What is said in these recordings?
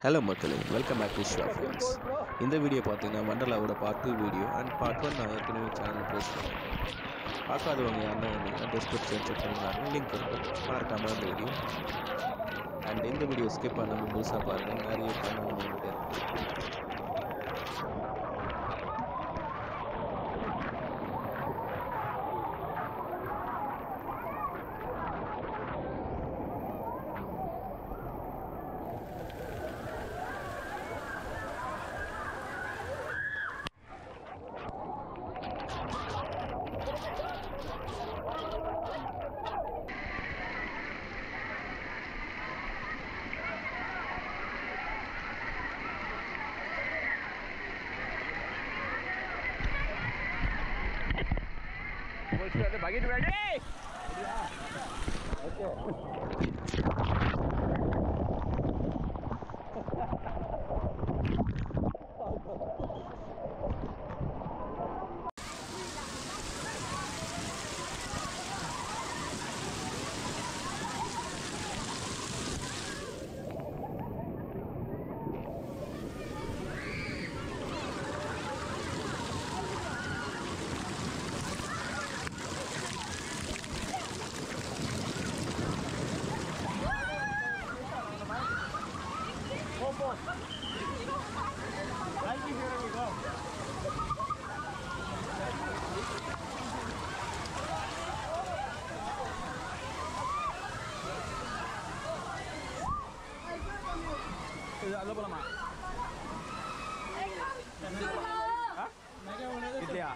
Hello மக்களே welcome back to show friends இந்த video பார்த்தீங்கன்னா வண்டலாவோட part two video and part one நான் ஏற்கனவே சேனல் போஸ்ட் பண்ணேன் பார்க்காதவங்க யாருன்னா இருந்தீங்கன்னா டிஸ்கிரிப்ஷன் செக் பண்ணுறாங்க லிங்க் இருக்கும் மறக்காம அந்த வீடியோ அண்ட் இந்த வீடியோ ஸ்கிப் பண்ணாமல் முழுசாக பாருங்கள் நிறைய பண்ண உங்கள்கிட்ட இருக்கு பக்கெட் ரெடி இது அதில் போலாமா இல்லையா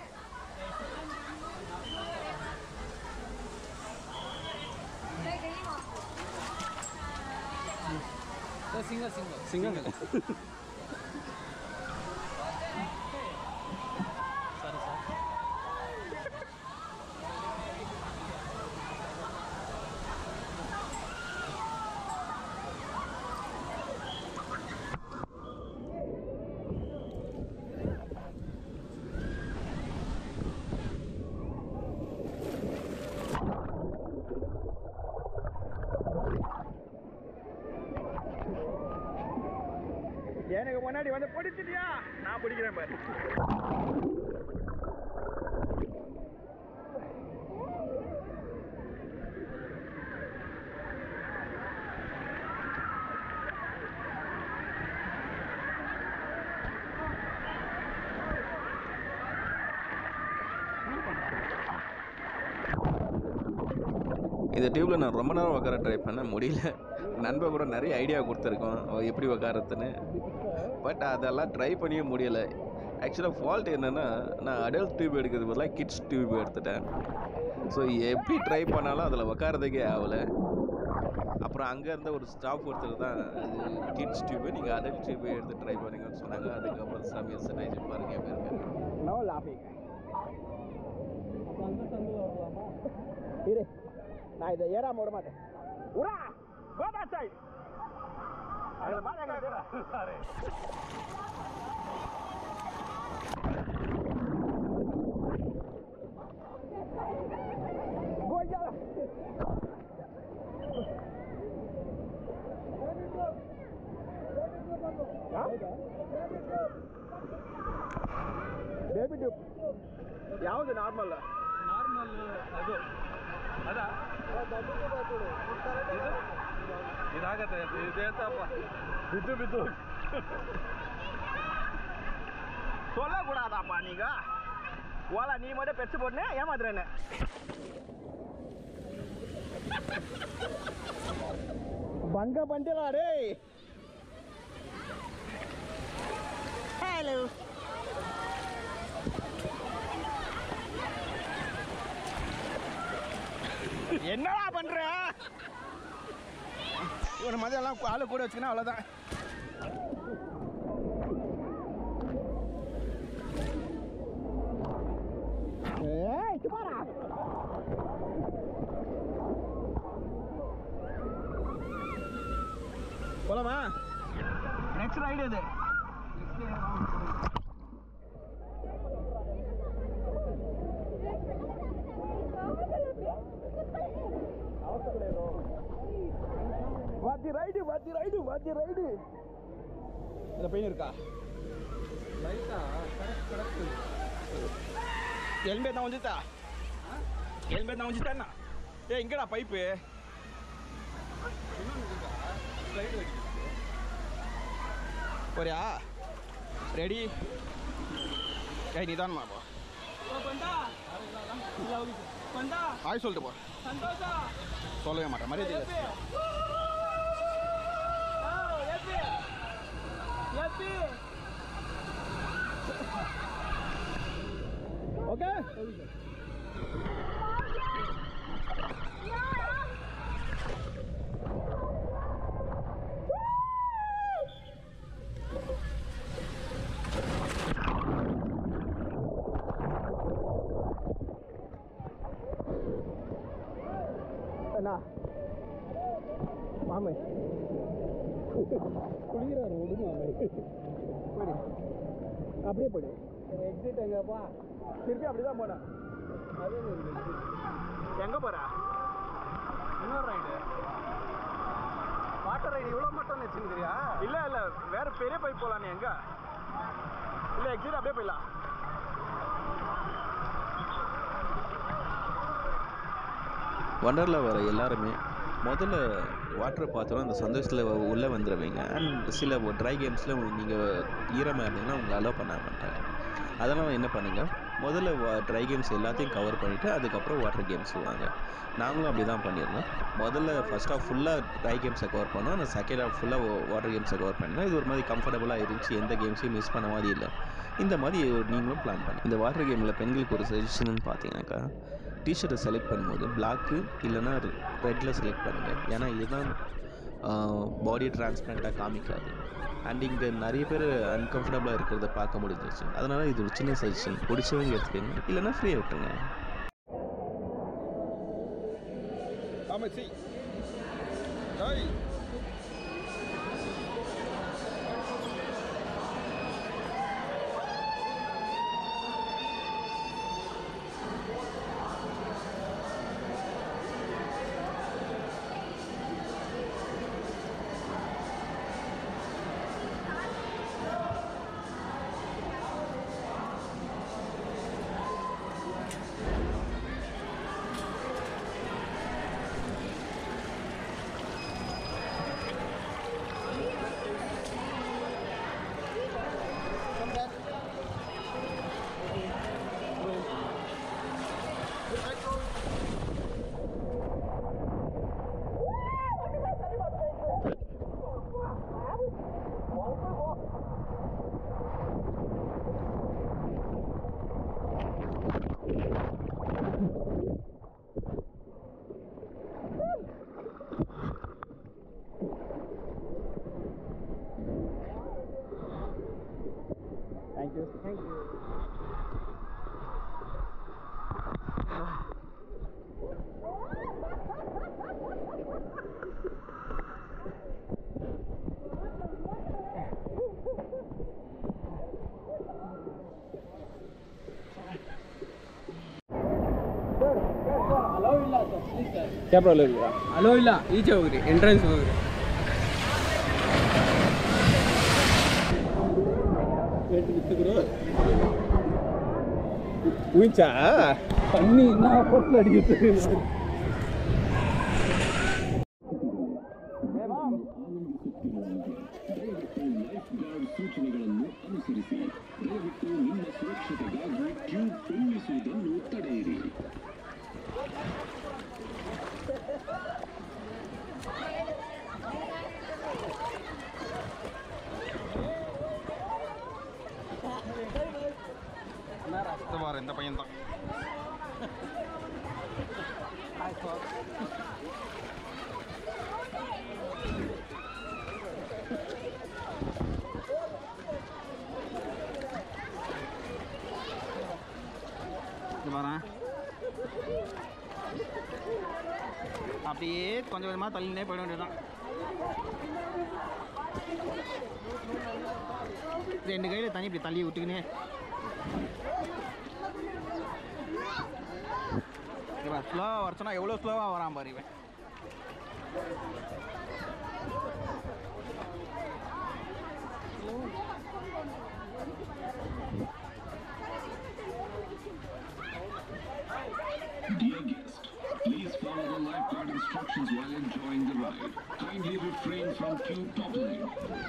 सिंगल सिंगल சிங்கம் எனக்கு முன்னாடி வந்து பிடிச்சிட்டியா நான் பிடிக்கிறேன் பாரு இந்த டியூப்பில் நான் ரொம்ப நேரம் உட்கார ட்ரை பண்ணேன் முடியல நண்பன் கூட நிறைய ஐடியா கொடுத்துருக்கோம் அவ எப்படி உட்காரத்துன்னு பட் அதெல்லாம் ட்ரை பண்ணியே முடியலை ஆக்சுவலாக ஃபால்ட் என்னென்னா நான் அடல்ட் டியூப் எடுக்கிறது பதிலாக கிட்ஸ் டியூப் எடுத்துட்டேன் ஸோ எப்படி ட்ரை பண்ணாலும் அதில் உட்காரதுக்கே ஆகலை அப்புறம் அங்கே இருந்த ஒரு ஸ்டாஃப் ஒருத்தர் தான் அது கிட்ஸ் டியூபு நீங்கள் அடல்ட் டியூபை எடுத்து ட்ரை பண்ணுங்கன்னு சொன்னாங்க அதுக்கப்புறம் சமையல் சனாய்ச்சி பாருங்க எப்படி இருக்கு நோ லாஃபிங் இரு நான் இதை ஏறாம விட மாட்டேன் உரா கோ பேக் சைடு அதில் பாருங்க ಬೇಬಿ ಟ್ಯೂಬ್ ಯಾವುದು ನಾರ್ಮಲ್ ನಾರ್ಮಲ್ ಅದು ಅದಾ ಇದು ಇದಾಗತ್ತೆ ಇದೇತಪ್ಪ ಬಿದ್ದು ಬಿದ್ದು சொல்லக்கூடாதாப்பா நீங்க ஓலா நீ மட்டும் பெருசு போட்டுனே ஏமாத்துறேன்னு பங்க பண்ணிட்டா டேய் ஹலோ என்னடா பண்ற இவன் மதியம் எல்லாம் ஆளு கூட வச்சுக்கணும் அவ்வளோதான் ஏய் சும்மாடா போலாமா நெக்ஸ்ட் ரைடு இது வாத்தி ரைடு வாத்தி ரைடு வாத்தி ரைடு இதில் பெயின் இருக்கா ಲೈಟಾ ಕರೆಕ್ಟ್ ಕರೆಕ್ಟ್ ஹெல்மெட் தான் வந்துட்டா ஹெல்மெட் தான் வந்துட்டாண்ணா ஏ இங்கடா பைப்பு ಸ್ಲೈಡ್ ಹೋಗಿ போறியா ரெடி ஏய் நிதானமா போ ஹாய் சொல்லிட்டு போ சொல்லவே மாட்டேன் மரியாதை இல்லை ஓகே என்ன மாமே குளிக்கிறாரு விடு மாமே போடு அப்படியே போடு எக்ஸிட் எங்கப்பா திருப்பி அப்படி தான் போனேன் அதே எங்கே போகிற ಇನ್ನೊಂದು ರೈಡ್ ವಾಟರ್ ರೈಡ್ ಇவ்வளோ மட்டும் வச்சுருக்கிறியா இல்லை இல்லை வேற பெரிய பைப் போகலாம் நீ எங்கே இல்லை எக்ஸிட் அப்படியே போயிடலாம் வண்டரில் வர எல்லாருமே முதல்ல வாட்டரை பார்த்தோன்னா அந்த சந்தோஷத்தில் உள்ளே வந்துடுவீங்க அண்ட் சில ட்ரை கேம்ஸில் நீங்கள் ஈரமாக இருந்தீங்கன்னா உங்களை அலோவ் பண்ண மாட்டாங்க அதெல்லாம் என்ன பண்ணுங்க முதல்ல ட்ரை கேம்ஸ் எல்லாத்தையும் கவர் பண்ணிவிட்டு அதுக்கப்புறம் வாட்டர் கேம்ஸ் வாங்க நாங்களும் அப்படி தான் பண்ணியிருந்தோம் முதல்ல ஃபஸ்ட் ஆஃப் ஃபுல்லாக ட்ரை கேம்ஸை கவர் பண்ணோம் அந்த செகண்ட் ஆஃப் ஃபுல்லாக வாட்டர் கேம்ஸை கவர் பண்ணோம் இது ஒரு மாதிரி கம்ஃபர்டபுளாக இருந்துச்சு எந்த கேம்ஸையும் மிஸ் பண்ண மாதிரி இல்லை இந்த மாதிரி நீங்களும் பிளான் பண்ணி இந்த வாட்டர் கேமில் பெண்களுக்கு ஒரு சஜஷன் பார்த்தீங்கன்னாக்கா டிஷர்ட்டை செலக்ட் பண்ணும்போது பிளாக்கு இல்லைன்னா ரெட்டில் செலக்ட் பண்ணுங்கள் ஏன்னா இதுதான் பாடி டிரான்ஸ்பரண்ட்டாக காமிக்காது அண்ட் இங்கே நிறைய பேர் அன்கம்ஃபர்டபுளாக இருக்கிறத பார்க்க முடிஞ்சிச்சு அதனால் இது ஒரு சின்ன சஜஷன் பிடிச்சவங்க எடுத்துக்கோங்க இல்லைன்னா ஃப்ரீயாக விட்டுருங்க ஆமாம் சி ஏய் தேங்க்யூ தேங்க்யூ ಕ್ಯಾಬ್ರಲ್ಲಿ ಹೋಗಿದ್ದೀರಾ ಅಲೋ ಇಲ್ಲ ಈಚೆ ಹೋಗ್ರಿ ಎಂಟ್ರೆನ್ಸ್ ಹೋಗ್ರಿ ஊஞ்சா தண்ணி என்ன பொட்டில் அடிக்கிறது இந்த பாரு இந்த பையன் தான் இது பாரேன் அப்படியே கொஞ்சம் கொஞ்சமாக தள்ளினே போயிட வேண்டியதுதான் ரெண்டு கையில் தண்ணி இப்படி தள்ளி விட்டுக்கினே இவன் ஸ்லோவாக வர சொன்னா எவ்வளோ ஸ்லோவாக வரான் பாரு இவன் Dear guest, please follow the lifeguard instructions while enjoying the ride. Kindly refrain from tube toppling.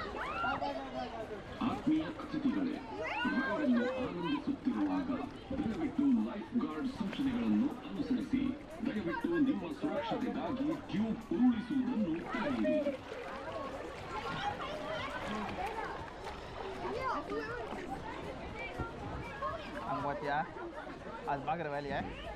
ಆತ್ಮೀಯ ಅತಿಥಿಗಳೇ ರೈಡ್ ಅನ್ನು ಆನಂದಿಸುತ್ತಿರುವಾಗ ದಯವಿಟ್ಟು ಲೈಫ್ ಗಾರ್ಡ್ ಸೂಚನೆಗಳನ್ನು ಅನುಸರಿಸಿ ದಯವಿಟ್ಟು ನಿಮ್ಮ ಸುರಕ್ಷತೆಗಾಗಿ ಟ್ಯೂಬ್ ಉರುಳಿಸುವುದನ್ನು ತಡೆಯಿರಿ அங்கே பார்த்தியா அது பார்க்குற வேலையை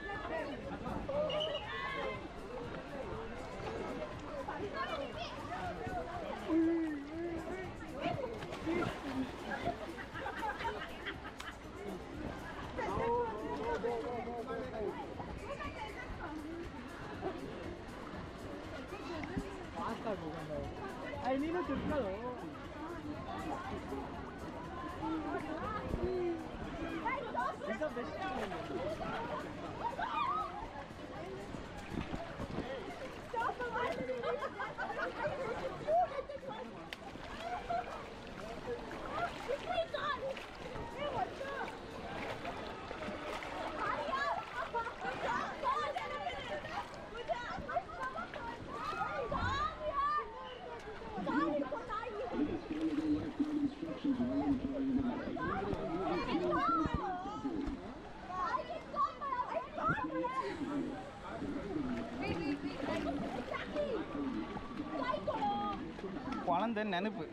అది నేను చెప్తున్నాను ఇంకా best Please follow the lifeguard instructions while enjoying the ride. குழந்தை நினைப்பு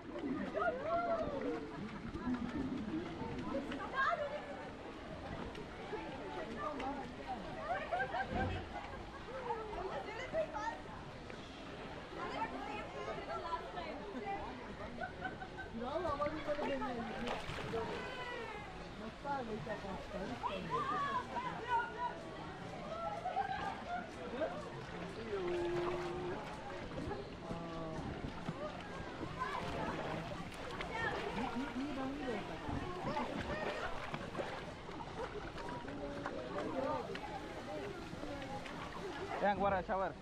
ஏன் வர ஷவர்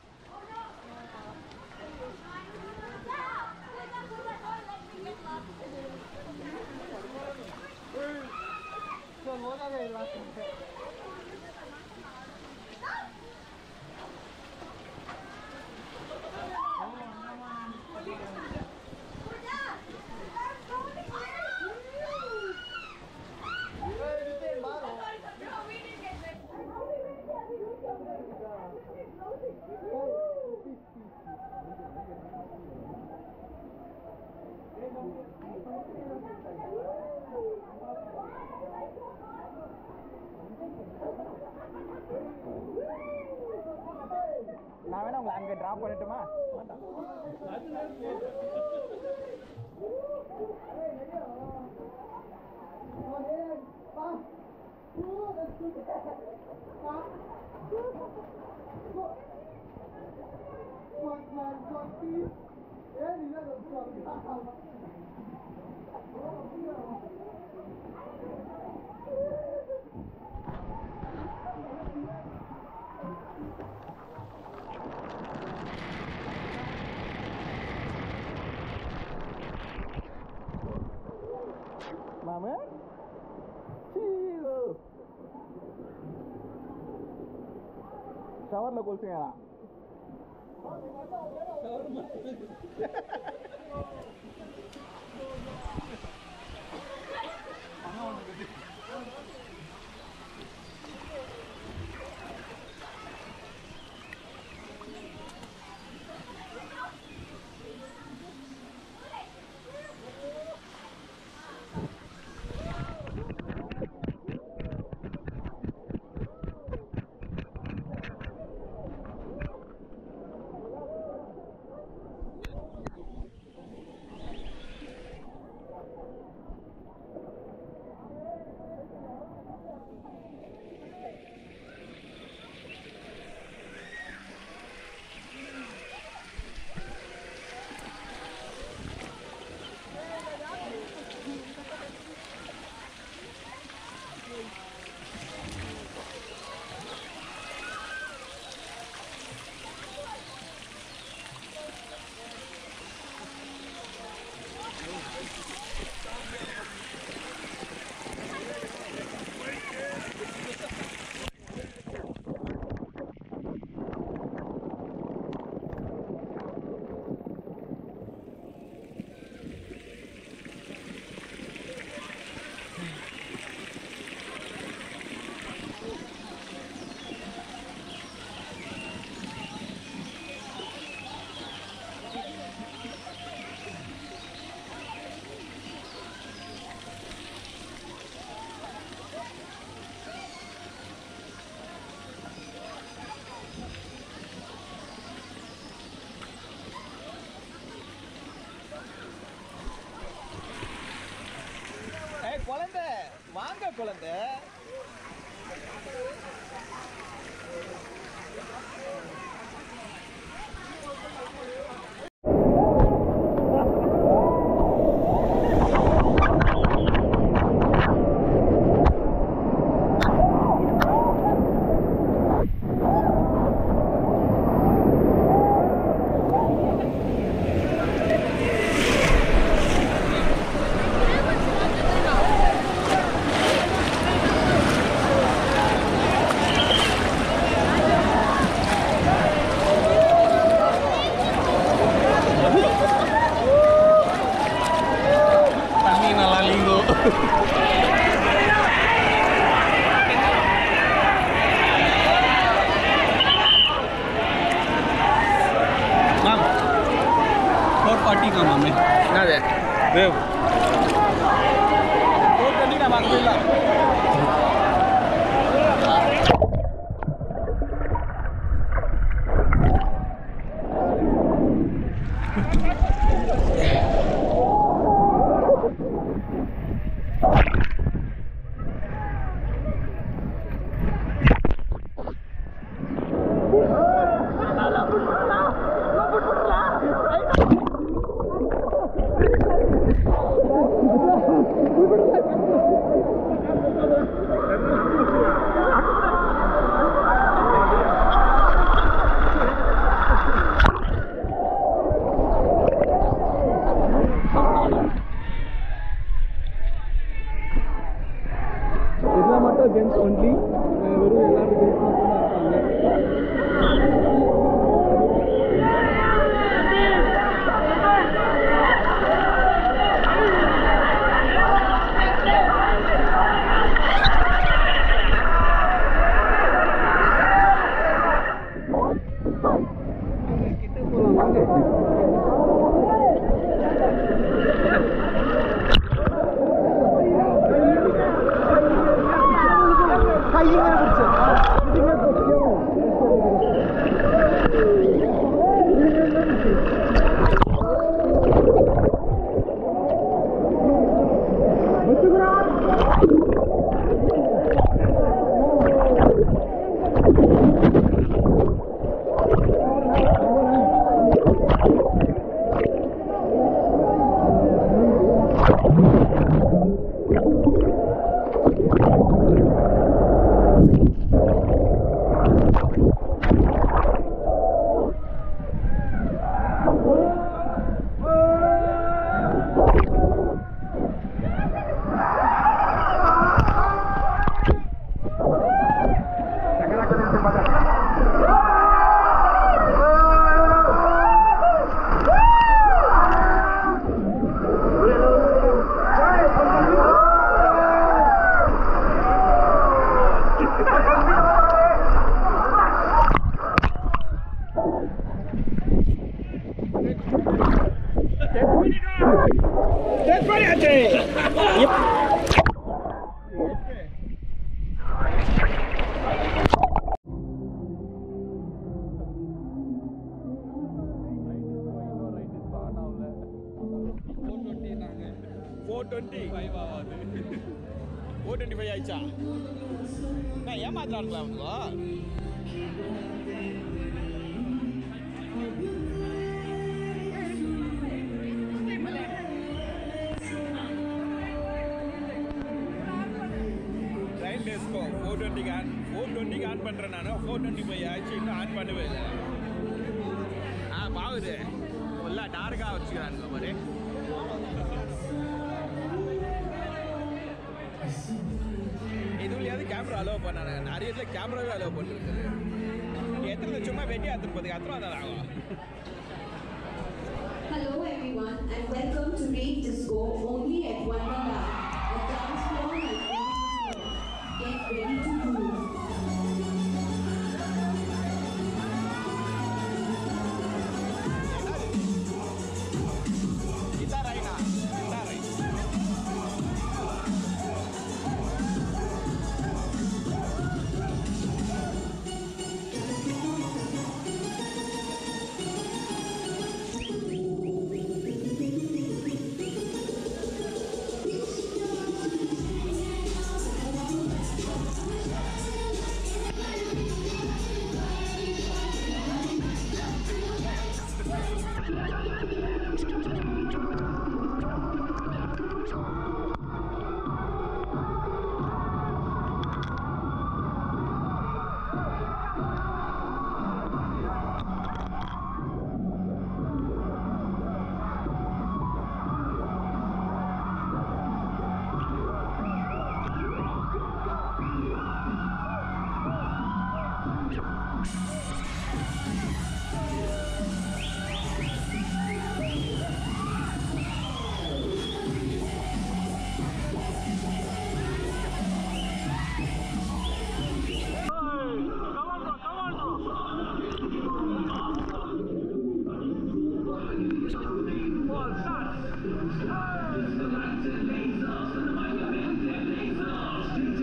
நான் வேணா உங்களை அங்கே ட்ராப் பண்ணட்டுமா மாமு ஷவரில் குளிச்சுங்களா வாங்க குழந்தை தண்ணி நல்லா லீங்கோ மேம் ஃபோர் ஃபார்ட்டிக்கா மேம் என்னது வேவ் ஃபோர் டுவெண்ட்டி நான் வாங்க இல்லை இதில் மட்டும் ஜென்ஸ் ஒன்லி வெறும் எல்லாரும் ஜென்ஸ் மட்டும் தான் இருப்பாங்க கிட்ட போகலாம் வாங்க கையிங்க பிடிச்சு இதுங்க பிடிக்கும் ஃபோர் டுவெண்ட்டி ஃபைவ் ஆகாது ஃபோர் டுவெண்ட்டி ஃபைவ் ஆயிடுச்சா நான் ஏமாத்துறாங்களா அவங்க ட்ரைன் டெஸ்கோ ஃபோர் டுவெண்ட்டிக்கு ஆன் ஃபோர் டுவெண்ட்டிக்கு ஆன் பண்ணுறேன் நான் ஃபோர் டுவெண்ட்டி ஃபைவ் ஆச்சு இன்னும் ஆன் பண்ணவே இல்லை ஆ பாவுது ஃபுல்லாக டார்க்காக வச்சுக்கிறானுங்க பாரு இதுலையாவது கேமரா அலோவ் பண்ணாங்க நிறைய இதில் கேமராவே அலோவ் பண்ணிருக்குது எத்தனை சும்மா வெட்டி அத்துறதுக்கு அத்தனை தான் ஆகும் Hello everyone and welcome to Rave Disco only at Wonderland. A dance floor like never before. Get ready to move. இதான் ரைனா இதான் ரைட்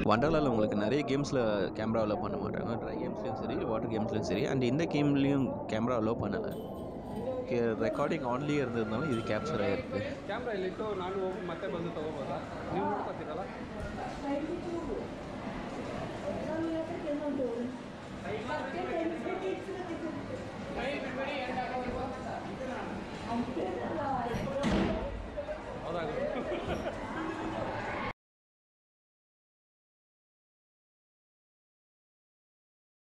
வண்டர்லாவில் உங்களுக்கு நிறைய கேம்ஸில் கேமரா அலோவ் பண்ண மாட்டாங்க ட்ரை கேம்ஸ்லையும் சரி வாட்டர் கேம்ஸ்லையும் சரி அண்ட் இந்த கேம்லேயும் கேமரா அலோவ் பண்ணலை ரெக்கார்டிங் ஆன்லேயே இருந்ததுனால இது கேப்சர் ஆகிருக்கு ಕ್ಯಾಮ್ರಾ ಇಲ್ಲಿಟ್ಟು ನಾನು ಹೋಗಿ ಮತ್ತೆ ಬಂದು ತಗೋಬೋದು